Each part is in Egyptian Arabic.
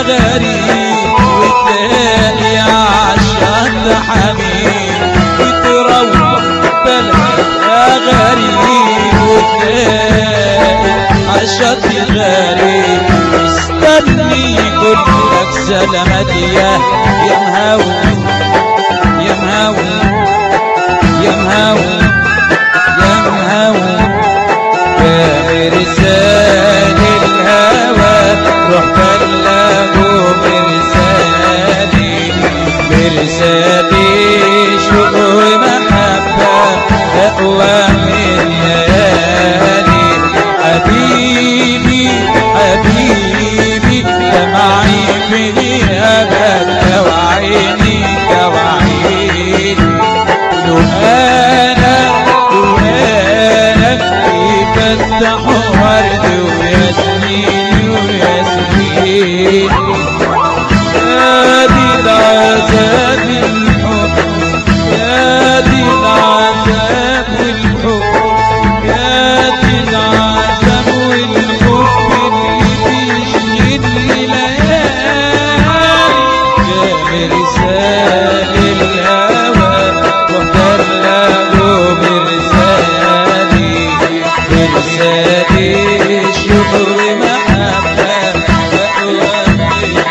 غريب وتلاقي عالشط حبيب وتروح بلدها غريب وتلاقي عالشط غريب مستني يقول لك سلامات يا يا مهاوي يا مهاوي يا مهاوي يا مهاوي برسال الهوى روح بلغوا برسالي برسالي شوق ومحبة أقوى من ليالي حبيبي حبيبي دمعي في أبد وعيني وعيني لو انا لو انا يفتح ورد وياسمين وياسمين يا دي العذاب الحب يا دي العذاب والحب يا دي العذاب والحب اللي بيشغل ليالي يا مرسال الهوى وبلغوا برسالي برسالي شكر محبة أقوى من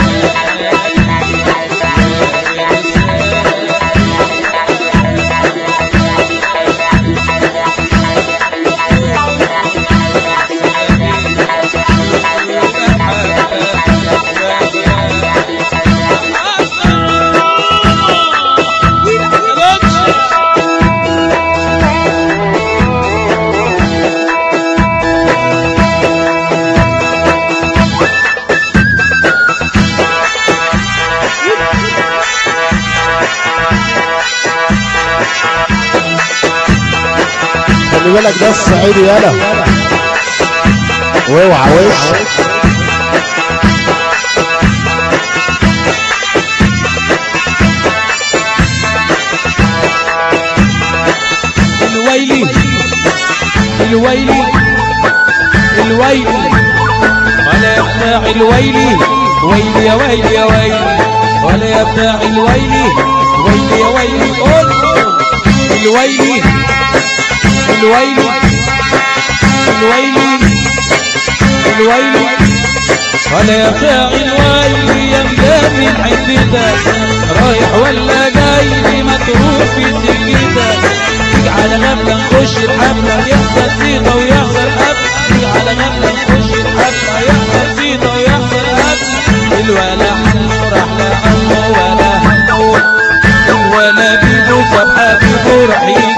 خلي بالك ده الصعيدي يالا واوعى وش الويلي الويلي الويلي ولا يفتح الويلي ويلي يا ويلي يا ويلي ولا يفتح الويلي ويلي يا ويلي قول الويلي الويلي الويلي الويلي ولا يفتح الويلي يا مجاني حبيتك رايح ولا جاي متروك في سكتك تيجي على غفلة نخش الحفلة يحصل زيطة ويحصل حفلة تيجي على غفلة نخش الحفلة يحصل زيطة ويحصل حفلة الولا هنفرح لا همه ولا همه ولا بيبوس بحبيبه راح يجي